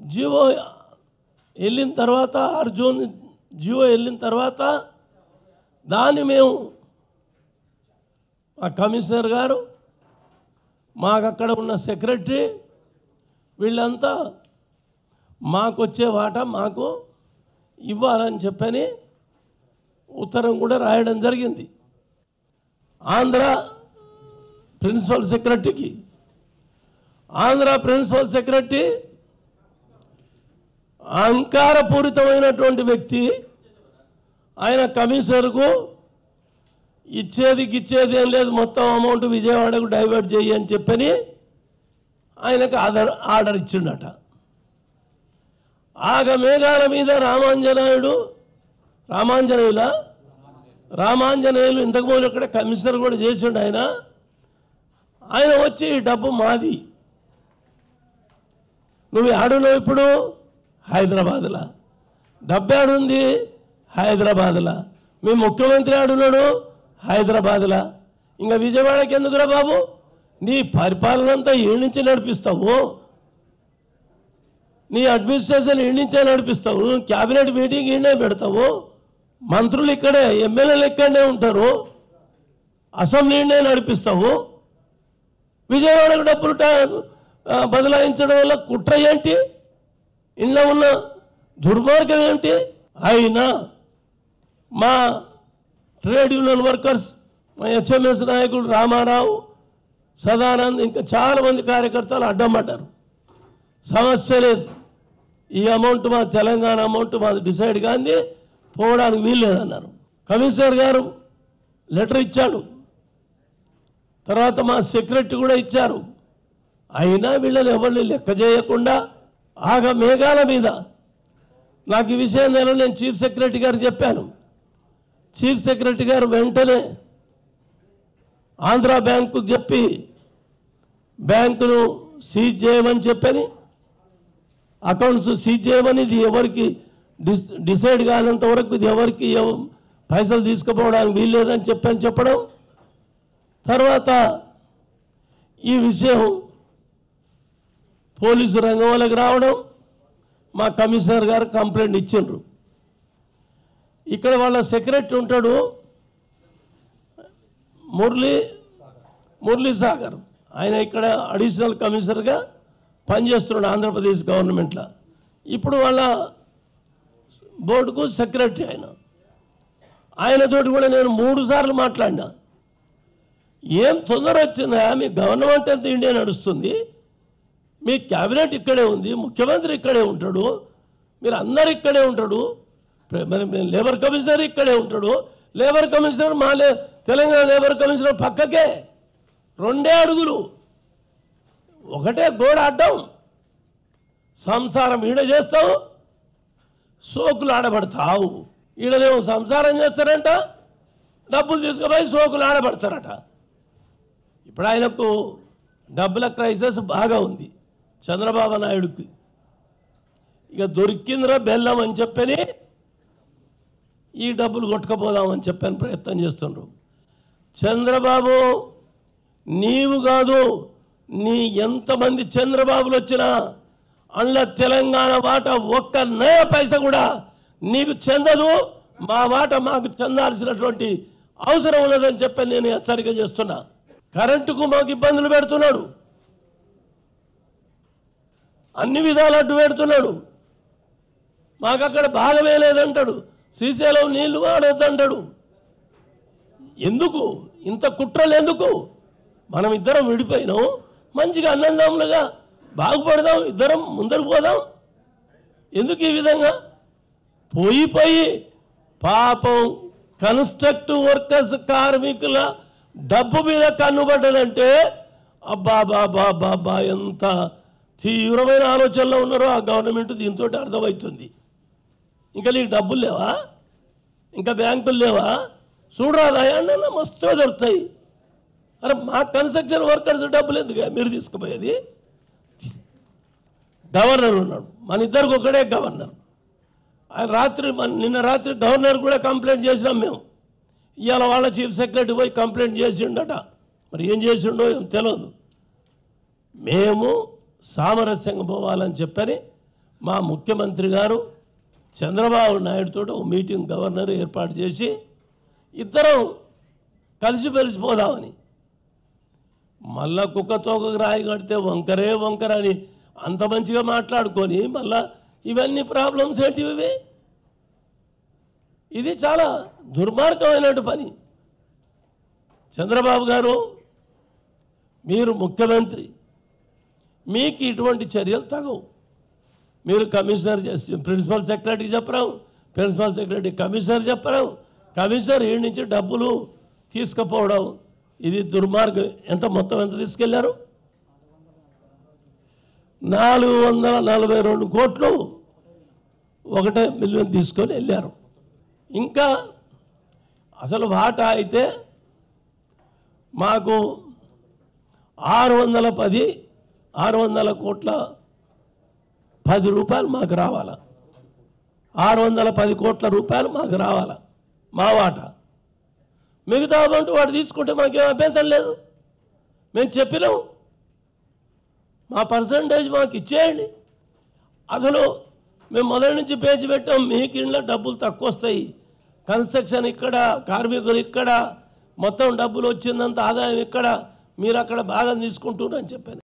జియో వెళ్ళిన తర్వాత అర్జున్ జియో వెళ్ళిన తర్వాత దాన్ని మేము ఆ కమిషనర్ గారు మాకు అక్కడ ఉన్న సెక్రటరీ వీళ్ళంతా మాకు వచ్చే వాటా మాకు ఇవ్వాలని చెప్పని ఉత్తరం కూడా రాయడం జరిగింది ఆంధ్ర ప్రిన్సిపల్ సెక్రటరీకి ఆంధ్ర ప్రిన్సిపల్ సెక్రటరీ అహంకారపూరితమైనటువంటి వ్యక్తి ఆయన కమిషనర్కు ఇచ్చేది గిచ్చేది ఏం లేదు మొత్తం అమౌంట్ విజయవాడకు డైవర్ట్ చేయి అని చెప్పని ఆయనకు ఆర్డర్ ఆర్డర్ ఇచ్చిండట ఆగ మేఘాల మీద రామాంజనేయుడు రామాంజనేయుల రామాంజనేయులు ఇంతకుముందు ఇక్కడ కమిషనర్ కూడా చేసిండు ఆయన ఆయన వచ్చి "ఈ డబ్బు మాది నువ్వు ఆడున్నావు ఇప్పుడు హైదరాబాద్లో డబ్బు ఆడుంది హైదరాబాద్లో మీ ముఖ్యమంత్రి ఆడున్నాడు హైదరాబాద్లో ఇంకా విజయవాడకి ఎందుకురా బాబు నీ పరిపాలన అంతా ఈ నుంచి నడిపిస్తావు నీ అడ్మినిస్ట్రేషన్ ఈ నుంచే నడిపిస్తావు క్యాబినెట్ మీటింగ్ ఈయనే పెడతావు మంత్రులు ఇక్కడే ఎమ్మెల్యేలు ఇక్కడనే ఉంటారు అసెంబ్లీ ఈయనే నడిపిస్తావు విజయవాడకు డబ్బులు ట- ఆ, బదలాయించడం వల్ల కుట్ర ఏంటి ఇంట్లో ఉన్న దుర్మార్గం ఏంటి అయినా మా ట్రేడ్ యూనియన్ వర్కర్స్ మా హెచ్ఎంఎస్ నాయకుడు రామారావు సదానంద్ ఇంకా చాలామంది కార్యకర్తలు అడ్డం పడ్డారు సమస్య లేదు ఈ అమౌంట్ మా తెలంగాణ అమౌంట్ మాది డిసైడ్ కాంది పోవడానికి వీలు లేదన్నారు కమిషనర్ గారు లెటర్ ఇచ్చాడు తర్వాత మా సెక్రటరీ కూడా ఇచ్చారు అయినా వీళ్ళని ఎవరిని లెక్క చేయకుండా ఆగ మేఘాల మీద నాకు ఈ విషయం నేను నేను చీఫ్ సెక్రటరీ గారు చెప్పాను చీఫ్ సెక్రటరీ గారు వెంటనే ఆంధ్ర బ్యాంకుకు చెప్పి బ్యాంకును సీజ్ చేయమని చెప్పని అకౌంట్స్ సీజ్ చేయమని ఇది ఎవరికి డిస్ డిసైడ్ కానంత వరకు ఇది ఎవరికి ఎవ- పైసలు తీసుకుపోవడానికి వీల్లేదని చెప్పని చెప్పడం తర్వాత ఈ విషయం పోలీసు రంగం వాళ్ళకి రావడం మా కమిషనర్ గారు కంప్లైంట్ ఇచ్చిండ్రు ఇక్కడ వాళ్ళ సెక్రటరీ ఉంటాడు మురళీ మురళీ సాగర్ ఆయన ఇక్కడ అడిషనల్ కమిషనర్గా పనిచేస్తున్నాడు ఆంధ్రప్రదేశ్ గవర్నమెంట్లో ఇప్పుడు వాళ్ళ బోర్డుకు సెక్రటరీ ఆయన ఆయనతోటి కూడా నేను మూడు సార్లు మాట్లాడినా ఏం తొందర వచ్చిందా మీ గవర్నమెంట్ అంతా ఇండియా నడుస్తుంది మీ క్యాబినెట్ ఇక్కడే ఉంది ముఖ్యమంత్రి ఇక్కడే ఉంటాడు మీరు అందరు ఇక్కడే ఉంటాడు ప్ర- మరి మీ లేబర్ కమిషనర్ ఇక్కడే ఉంటాడు లేబర్ కమిషనర్ మా లే తెలంగాణ లేబర్ కమిషనర్ పక్కకే రెండే అడుగులు ఒకటే గోడ అడ్డం సంసారం ఈడ చేస్తావు సోకులు ఆడబడతావు ఈడదేమో సంసారం చేస్తారంట డబ్బులు తీసుకుపోయి సోకులు ఆడబడతారట ఇప్పుడు ఆయనకు డబ్బుల క్రైసిస్ బాగా ఉంది చంద్రబాబు నాయుడుకి ఇక దొరికిందిరా బెల్లం అని చెప్పని ఈ డబ్బులు కొట్టుకపోదామని చెప్పని ప్రయత్నం చేస్తుండ్రు చంద్రబాబు నీవు కాదు నీ ఎంతమంది చంద్రబాబులు వచ్చినా అందులో తెలంగాణ వాట ఒక్క నయ పైస కూడా నీకు చెందదు మా వాట మాకు చెందాల్సినటువంటి అవసరం ఉన్నదని చెప్పి నేను హెచ్చరిక చేస్తున్నా కరెంటుకు మాకు ఇబ్బందులు పెడుతున్నాడు అన్ని విధాలు అడ్డు పెడుతున్నాడు మాకు అక్కడ భాగమే లేదంటాడు శ్రీశైలం నీళ్లు వాడొద్దంటాడు ఎందుకు ఇంత కుట్రలు ఎందుకు మనం ఇద్దరం విడిపోయినాం మంచిగా అన్నందములుగా బాగుపడదాం ఇద్దరం ముందరకు పోదాం ఎందుకు ఈ విధంగా పోయి పోయి పాపం కన్స్ట్రక్టివ్ వర్కర్స్ కార్మికుల డబ్బు మీద కన్నుబడ్డదంటే అబ్బా బాబా బాబా ఎంత తీవ్రమైన ఆలోచనలో ఉన్నారో ఆ గవర్నమెంట్ దీంతో అర్థమవుతుంది ఇంకా నీకు డబ్బులు లేవా ఇంకా బ్యాంకులు లేవా చూడరాదా అన్న మస్తుగా దొరుకుతాయి అరే మా కన్స్ట్రక్షన్ వర్కర్స్ డబ్బులు ఎందుకు మీరు తీసుకుపోయేది గవర్నర్ ఉన్నాడు మన ఇద్దరికి ఒకడే గవర్నర్ ఆయన రాత్రి మన నిన్న రాత్రి గవర్నర్ కూడా కంప్లైంట్ చేసినాం మేము ఇవాళ వాళ్ళ చీఫ్ సెక్రటరీ పోయి కంప్లైంట్ చేసిండట మరి ఏం చేసిండో ఏం తెలియదు మేము సామరస్యంగా పోవాలని చెప్పని మా ముఖ్యమంత్రి గారు చంద్రబాబు నాయుడుతో ఒక మీటింగ్ గవర్నర్ ఏర్పాటు చేసి ఇద్దరం కలిసి వెలిసిపోదామని మళ్ళా కుక్కతోక రాయి కడితే వంకరే వంకర అని అంత మంచిగా మాట్లాడుకొని మళ్ళా ఇవన్నీ ప్రాబ్లమ్స్ ఏంటివి ఇవి? ఇది చాలా దుర్మార్గమైనటువంటి పని చంద్రబాబు గారు మీరు ముఖ్యమంత్రి మీకు ఇటువంటి చర్యలు తగవు మీరు కమిషనర్ చేసి ప్రిన్సిపల్ సెక్రటరీకి చెప్పడం ప్రిన్సిపల్ సెక్రటరీ కమిషనర్ చెప్పడం కమిషనర్ ఈ నుంచి డబ్బులు తీసుకుపోవడం ఇది దుర్మార్గం ఎంత మొత్తం ఎంత తీసుకెళ్లారు నాలుగు వందల నలభై రెండు కోట్లు ఒకటే మిలియన్ తీసుకొని వెళ్ళారు ఇంకా అసలు వాటా అయితే మాకు ఆరు వందల పది ఆరు వందల కోట్ల పది రూపాయలు మాకు రావాల ఆరు వందల పది కోట్ల రూపాయలు మాకు రావాల మా వాటా మిగతా అమౌంట్ వాడు తీసుకుంటే మాకేం అభ్యంతరం లేదు మేము చెప్పినాం మా పర్సంటేజ్ మాకు ఇచ్చేయండి అసలు మేము మొదటి నుంచి పేజీ పెట్టాం మీకు ఇంట్లో డబ్బులు తక్కువ వస్తాయి కన్స్ట్రక్షన్ ఇక్కడ కార్మికులు ఇక్కడ మొత్తం డబ్బులు వచ్చిందంత ఆదాయం ఇక్కడ మీరు అక్కడ బాగా తీసుకుంటున్నారని చెప్పాను